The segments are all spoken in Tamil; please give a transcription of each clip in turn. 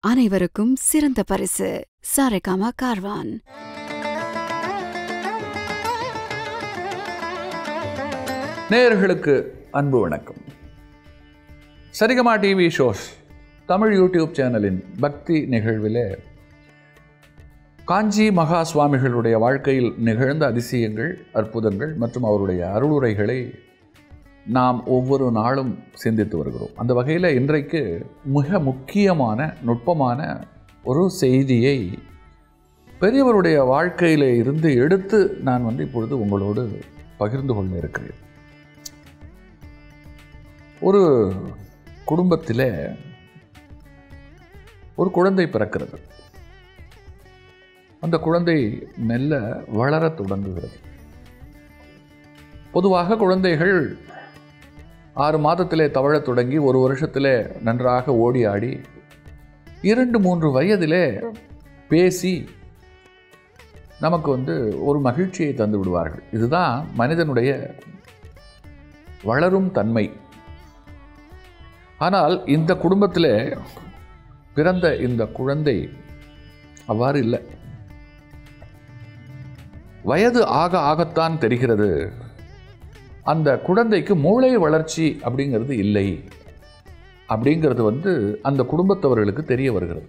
அனைவருக்கும் சிறந்த பரிசு சாரேகாமா கார்வான் நேயர்களுக்கு அன்பு வணக்கம் Saregama TV shows Tamil YouTube சேனலின் பக்தி நிகழ்விலே காஞ்சி மகா சுவாமிகளுடைய வாழ்க்கையில் நிகழ்ந்த அதிசயங்கள் அற்புதங்கள் மற்றும் அவருடைய அருளுரைகளை நாம் ஒவ்வொரு நாளும் சிந்தித்து வருகிறோம் அந்த வகையில் இன்றைக்கு மிக முக்கியமான நுட்பமான ஒரு செய்தியை பெரியவருடைய வாழ்க்கையில இருந்து எடுத்து நான் வந்து இப்பொழுது உங்களோடு பகிர்ந்து கொள்ள இருக்கிறேன் ஒரு குடும்பத்தில் ஒரு குழந்தை பிறக்கிறது அந்த குழந்தை மெல்ல வளரத் தொடங்குகிறது பொதுவாக குழந்தைகள் ஆறு மாதத்திலே தவழத் தொடங்கி ஒரு வருஷத்திலே நன்றாக ஓடி ஆடி இரண்டு மூன்று வயதிலே பேசி நமக்கு வந்து ஒரு மகிழ்ச்சியை தந்து விடுவார்கள் இதுதான் மனிதனுடைய வளரும் தன்மை ஆனால் இந்த குடும்பத்தில் பிறந்த இந்த குழந்தை அவ்வாறு இல்லை வயது ஆக ஆகத்தான் தெரிகிறது அந்த குழந்தைக்கு மூளை வளர்ச்சி அப்படிங்கிறது இல்லை அப்படிங்கிறது வந்து அந்த குடும்பத்தவர்களுக்கு தெரிய வருகிறது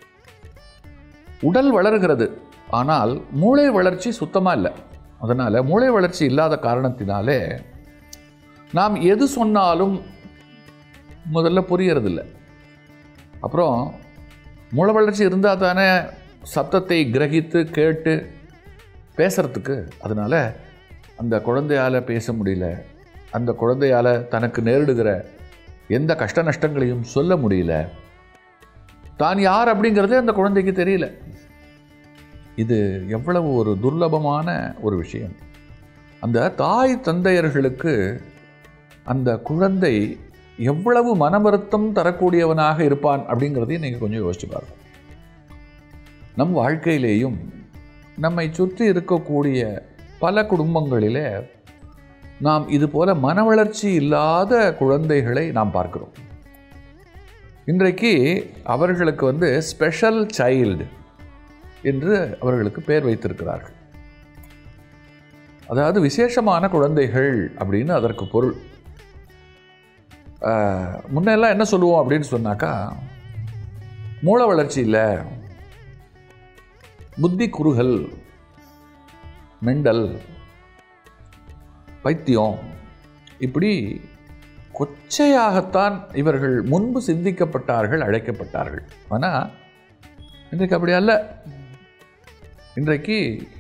உடல் வளர்கிறது ஆனால் மூளை வளர்ச்சி சுத்தமாக இல்லை அதனால் மூளை வளர்ச்சி இல்லாத காரணத்தினாலே நாம் எது சொன்னாலும் முதல்ல புரியறதில்ல அப்புறம் மூளை வளர்ச்சி இருந்தால் தானே சத்தத்தை கிரகித்து கேட்டு பேசுறதுக்கு அதனால் அந்த குழந்தையால் பேச முடியல அந்த குழந்தையால் தனக்கு நேரிடுகிற எந்த கஷ்ட நஷ்டங்களையும் சொல்ல முடியல தான் யார் அப்படிங்கிறதே அந்த குழந்தைக்கு தெரியல இது எவ்வளவு ஒரு துர்லபமான ஒரு விஷயம் அந்த தாய் தந்தையர்களுக்கு அந்த குழந்தை எவ்வளவு மனவருத்தம் தரக்கூடியவனாக இருப்பான் அப்படிங்கிறதையும் நீங்கள் கொஞ்சம் யோசிச்சு பாருங்க நம் வாழ்க்கையிலேயும் நம்மை சுற்றி இருக்கக்கூடிய பல குடும்பங்களிலே நாம் இது போல மன வளர்ச்சி இல்லாத குழந்தைகளை நாம் பார்க்கிறோம் இன்றைக்கு அவர்களுக்கு வந்து ஸ்பெஷல் சைல்டு என்று அவர்களுக்கு பெயர் வைத்திருக்கிறார்கள் அதாவது விசேஷமான குழந்தைகள் அப்படின்னு அதற்கு பொருள் ஆஹ், முன்னெல்லாம் என்ன சொல்லுவோம் அப்படின்னு சொன்னாக்கா மூளை வளர்ச்சி இல்லை புத்தி குறுகல் மெண்டல் பைத்தியம் இப்படி கொச்சையாகத்தான் இவர்கள் முன்பு சிந்திக்கப்பட்டார்கள் அழைக்கப்பட்டார்கள் ஆனால் இன்றைக்கு அப்படி அல்ல இன்றைக்கு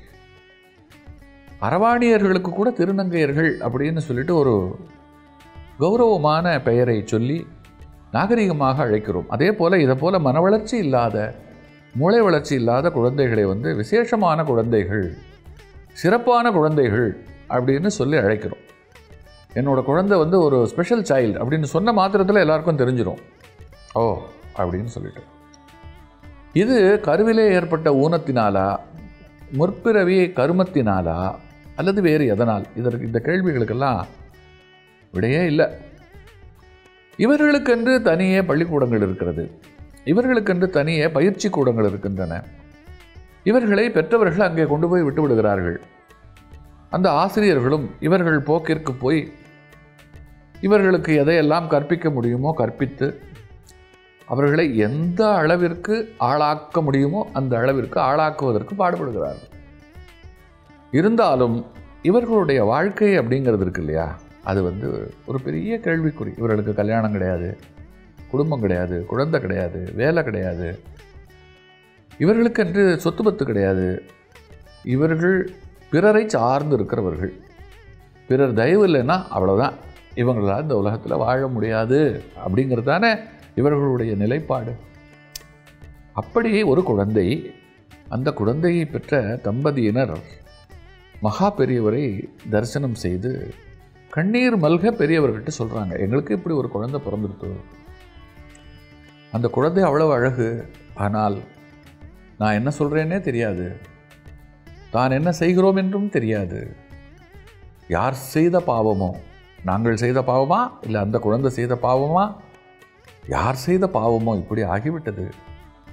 அரவாணியர்களுக்கு கூட திருநங்கையர்கள் அப்படின்னு சொல்லிட்டு ஒரு கௌரவமான பெயரை சொல்லி நாகரிகமாக அழைக்கிறோம் அதே போல் இதை போல் மன வளர்ச்சி இல்லாத மூளை வளர்ச்சி இல்லாத குழந்தைகளை வந்து விசேஷமான குழந்தைகள் சிறப்பான குழந்தைகள் அப்படின்னு சொல்லி அழைக்கிறோம் என்னோட குழந்தை வந்து ஒரு ஸ்பெஷல் சைல்டு அப்படின்னு சொன்ன மாத்திரத்தில் எல்லாருக்கும் தெரிஞ்சிடும் ஓ அப்படின்னு சொல்லிட்டு இது கருவிலே ஏற்பட்ட ஊனத்தினாலா முற்பிறவி கருமத்தினாலா அல்லது வேறு எதனால் இதற்கு இந்த கேள்விகளுக்கெல்லாம் விடையே இல்லை இவர்களுக்கென்று தனியே பள்ளிக்கூடங்கள் இருக்கிறது இவர்களுக்கென்று தனியே பயிற்சி கூடங்கள் இருக்கின்றன இவர்களை பெற்றவர்கள் அங்கே கொண்டு போய் விட்டு விடுகிறார்கள் அந்த ஆசிரியர்களும் இவர்கள் போக்கிற்கு போய் இவர்களுக்கு எதையெல்லாம் கற்பிக்க முடியுமோ கற்பித்து அவர்களை எந்த அளவிற்கு ஆளாக்க முடியுமோ அந்த அளவிற்கு ஆளாக்குவதற்கு பாடுபடுகிறார்கள் இருந்தாலும் இவர்களுடைய வாழ்க்கை அப்படிங்கிறது இருக்கு இல்லையா அது வந்து ஒரு பெரிய கேள்விக்குறி இவர்களுக்கு கல்யாணம் கிடையாது குடும்பம் கிடையாது குழந்தை கிடையாது வேலை கிடையாது இவர்களுக்கென்று சொத்து பத்து கிடையாது இவர்கள் பிறரை சார்ந்து இருக்கிறவர்கள் பிறர் தயவு இல்லைன்னா அவ்வளோதான் இவங்களால் இந்த உலகத்தில் வாழ முடியாது அப்படிங்கிறது தானே இவர்களுடைய நிலைப்பாடு அப்படி ஒரு குழந்தை அந்த குழந்தையை பெற்ற தம்பதியினர் மகா பெரியவரை தரிசனம் செய்து கண்ணீர் மல்க பெரியவர்கிட்ட சொல்கிறாங்க எங்களுக்கு இப்படி ஒரு குழந்தை பிறந்திருக்கு அந்த குழந்தை அவ்வளவு அழகு ஆனால் நான் என்ன சொல்கிறேன்னே தெரியாது தான் என்ன செய்கிறோம் என்றும் தெரியாது யார் செய்த பாவமோ நாங்கள் செய்த பாவமா இல்லை அந்த குழந்தை செய்த பாவமா யார் செய்த பாவமோ இப்படி ஆகிவிட்டது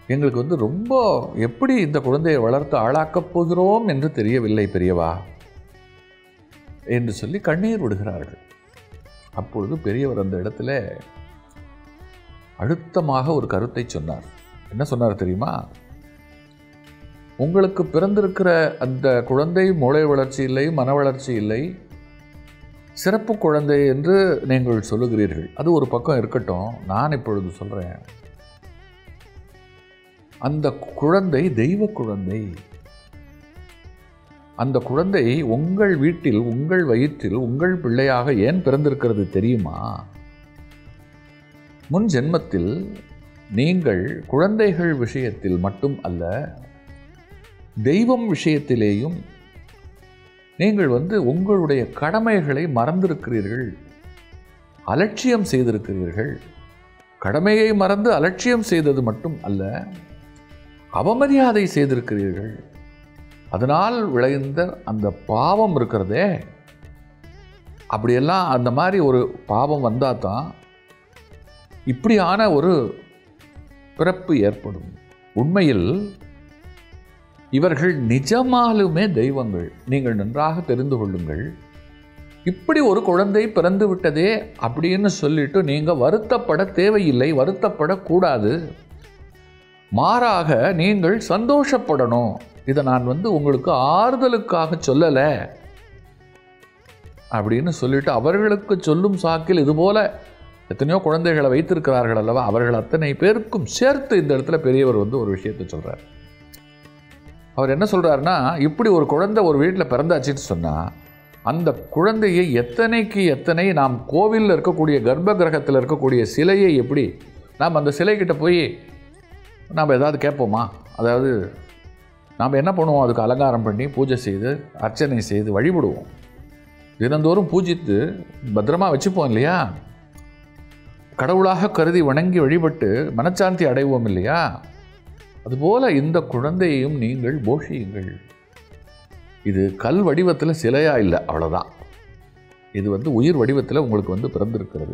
எங்களுக்கு வந்து ரொம்ப எப்படி இந்த குழந்தையை வளர்த்து ஆளாக்கப் போகிறோம் என்று தெரியவில்லை பெரியவா என்று சொல்லி கண்ணீர் விடுகிறார்கள் அப்பொழுது பெரியவர் அந்த இடத்துல அழுத்தமாக ஒரு கருத்தை சொன்னார் என்ன சொன்னார் தெரியுமா உங்களுக்கு பிறந்திருக்கிற அந்த குழந்தை மூளை வளர்ச்சி இல்லை மன வளர்ச்சி இல்லை சிறப்பு குழந்தை என்று நீங்கள் சொல்லுகிறீர்கள் அது ஒரு பக்கம் இருக்கட்டும் நான் இப்பொழுது சொல்கிறேன் அந்த குழந்தை தெய்வ குழந்தை அந்த குழந்தை உங்கள் வீட்டில் உங்கள் வயிற்றில் உங்கள் பிள்ளையாக ஏன் பிறந்திருக்கிறது தெரியுமா முன் ஜென்மத்தில் நீங்கள் குழந்தைகள் விஷயத்தில் மட்டும் அல்ல தெய்வம் விஷயத்திலேயும் நீங்கள் வந்து உங்களுடைய கடமைகளை மறந்திருக்கிறீர்கள் அலட்சியம் செய்திருக்கிறீர்கள் கடமையை மறந்து அலட்சியம் செய்தது மட்டும் அல்ல அவமரியாதை செய்திருக்கிறீர்கள் அதனால் விளைந்த அந்த பாவம் இருக்கிறதே அப்படியெல்லாம் அந்த மாதிரி ஒரு பாவம் வந்தால் தான் இப்படியான ஒரு பிறப்பு ஏற்படும் உண்மையில் இவர்கள் நிஜமாலுமே தெய்வங்கள் நீங்கள் நன்றாக தெரிந்து கொள்ளுங்கள் இப்படி ஒரு குழந்தை பிறந்து விட்டதே அப்படின்னு சொல்லிட்டு நீங்கள் வருத்தப்பட தேவையில்லை வருத்தப்படக்கூடாது மாறாக நீங்கள் சந்தோஷப்படணும் இதை நான் வந்து உங்களுக்கு ஆறுதலுக்காக சொல்லலை அப்படின்னு சொல்லிட்டு அவர்களுக்கு சொல்லும் சாக்கில் இதுபோல எத்தனையோ குழந்தைகளை வைத்திருக்கிறார்கள் அல்லவா அவர்கள் அத்தனை பேருக்கும் சேர்த்து இந்த இடத்துல பெரியவர் வந்து ஒரு விஷயத்தை சொல்கிறார் அவர் என்ன சொல்கிறாருன்னா இப்படி ஒரு குழந்தை ஒரு வீட்டில் பிறந்தாச்சுன்னு சொன்னால் அந்த குழந்தையை எத்தனைக்கு எத்தனை நாம் கோவிலில் இருக்கக்கூடிய கர்ப்ப கிரகத்தில் இருக்கக்கூடிய சிலையை எப்படி நாம் அந்த சிலைக்கிட்ட போய் நாம் ஏதாவது கேட்போமா அதாவது நாம் என்ன பண்ணுவோம் அதுக்கு அலங்காரம் பண்ணி பூஜை செய்து அர்ச்சனை செய்து வழிபடுவோம் தினந்தோறும் பூஜித்து பத்திரமா வச்சுப்போம் இல்லையா கடவுளாக கருதி வணங்கி வழிபட்டு மனச்சாந்தி அடைவோம் இல்லையா அதுபோல இந்த குழந்தையையும் நீங்கள் போஷியுங்கள் இது கல் வடிவத்தில் சிலையா இல்லை அவ்வளோதான் இது வந்து உயிர் வடிவத்தில் உங்களுக்கு வந்து பிறந்திருக்கிறது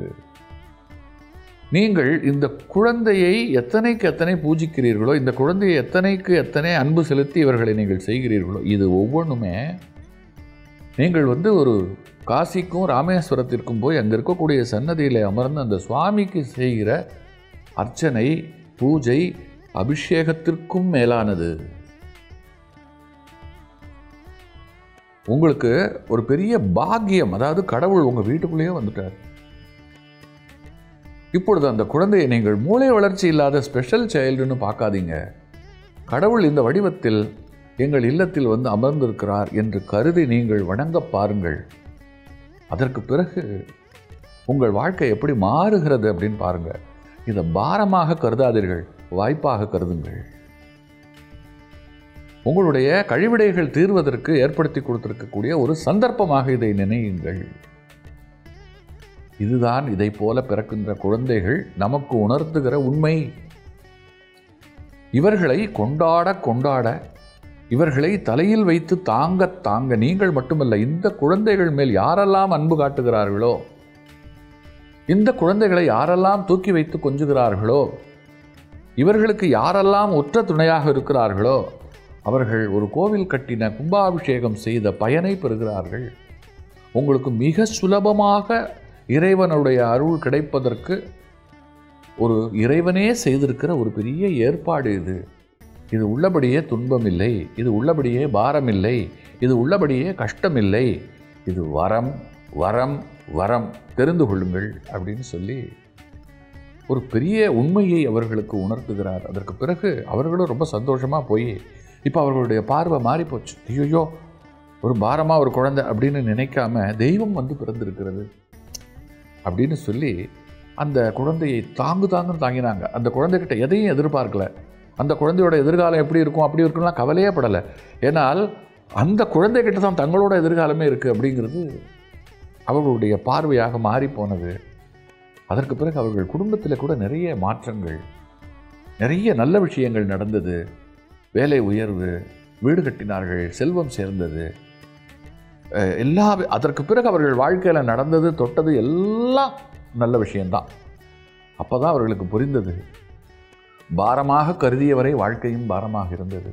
நீங்கள் இந்த குழந்தையை எத்தனைக்கு எத்தனை பூஜிக்கிறீர்களோ இந்த குழந்தையை எத்தனைக்கு எத்தனை அன்பு செலுத்தி இவர்களை நீங்கள் செய்கிறீர்களோ இது ஒவ்வொன்றுமே நீங்கள் வந்து ஒரு காசிக்கும் ராமேஸ்வரத்திற்கும் போய் அங்கே இருக்கக்கூடிய சன்னதியில் அமர்ந்து அந்த சுவாமிக்கு செய்கிற அர்ச்சனை பூஜை அபிஷேகத்திற்கும் மேலானது உங்களுக்கு ஒரு பெரிய பாக்கியம் அதாவது கடவுள் உங்கள் வீட்டுக்குள்ளேயே வந்துட்டார் இப்பொழுது அந்த குழந்தையை நீங்கள் மூளை வளர்ச்சி இல்லாத ஸ்பெஷல் சைல்டுன்னு பார்க்காதீங்க கடவுள் இந்த வடிவத்தில் எங்கள் இல்லத்தில் வந்து அமர்ந்திருக்கிறார் என்று கருதி நீங்கள் வணங்க பாருங்கள் அதற்கு பிறகு உங்கள் வாழ்க்கை எப்படி மாறுகிறது அப்படின்னு பாருங்க இதை பாரமாக கருதாதீர்கள் வாய்ப்பாக கருதுங்கள் உங்களுடைய கழிவிடைகள் தீர்வதற்கு ஏற்படுத்தி கொடுத்திருக்கக்கூடிய ஒரு சந்தர்ப்பமாக இதை நினையுங்கள் இதுதான் இதை போல பிறக்கின்ற குழந்தைகள் நமக்கு உணர்த்துகிற உண்மை இவர்களை கொண்டாட கொண்டாட இவர்களை தலையில் வைத்து தாங்க தாங்க நீங்கள் மட்டுமல்ல இந்த குழந்தைகள் மேல் யாரெல்லாம் அன்பு காட்டுகிறார்களோ இந்த குழந்தைகளை யாரெல்லாம் தூக்கி வைத்து கொஞ்சுகிறார்களோ இவர்களுக்கு யாரெல்லாம் ஒற்ற துணையாக இருக்கிறார்களோ அவர்கள் ஒரு கோவில் கட்டின கும்பாபிஷேகம் செய்த பயனை பெறுகிறார்கள் உங்களுக்கு மிக சுலபமாக இறைவனுடைய அருள் கிடைப்பதற்கு ஒரு இறைவனே செய்திருக்கிற ஒரு பெரிய ஏற்பாடு இது இது உள்ளபடியே துன்பமில்லை இது உள்ளபடியே பாரமில்லை இது உள்ளபடியே கஷ்டமில்லை இது வரம் வரம் வரம் தெரிந்து கொள்ளுங்கள் அப்படின்னு சொல்லி ஒரு பெரிய உண்மையை அவர்களுக்கு உணர்த்துகிறார் அதற்கு பிறகு அவர்களும் ரொம்ப சந்தோஷமாக போய் இப்போ அவர்களுடைய பார்வை மாறி போச்சு ஐயோ ஒரு பாரமாக ஒரு குழந்தை அப்படின்னு நினைக்காம தெய்வம் வந்து பிறந்திருக்கிறது அப்படின்னு சொல்லி அந்த குழந்தையை தாங்கு தாங்குன்னு தாங்கினாங்க அந்த குழந்தைகிட்ட எதையும் எதிர்பார்க்கல அந்த குழந்தையோட எதிர்காலம் எப்படி இருக்கும் அப்படி இருக்கும்லாம் கவலையே படலை ஏனால் அந்த குழந்தைகிட்ட தான் தங்களோட எதிர்காலமே இருக்குது அப்படிங்கிறது அவர்களுடைய பார்வையாக மாறி போனது அதற்கு பிறகு அவர்கள் குடும்பத்தில் கூட நிறைய மாற்றங்கள் நிறைய நல்ல விஷயங்கள் நடந்தது வேலை உயர்வு வீடு கட்டினார்கள் செல்வம் சேர்ந்தது அஹ் எல்லா அதற்கு பிறகு அவர்கள் வாழ்க்கையில் நடந்தது தொட்டது எல்லாம் நல்ல விஷயம்தான் அப்போ தான் அவர்களுக்கு புரிந்தது பாரமாக கருதியவரை வாழ்க்கையும் பாரமாக இருந்தது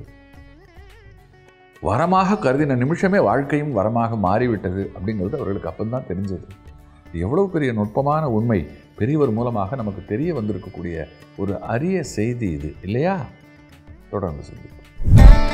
வரமாக கருதின நிமிஷமே வாழ்க்கையும் வரமாக மாறிவிட்டது அப்படிங்கிறது அவர்களுக்கு அப்பந்தான் தெரிஞ்சது எவ்வளவு பெரிய நுட்பமான உண்மை பெரியவர் மூலமாக நமக்கு தெரிய வந்திருக்கக்கூடிய ஒரு அரிய செய்தி இது இல்லையா தொடர்ந்து சிந்திப்போம்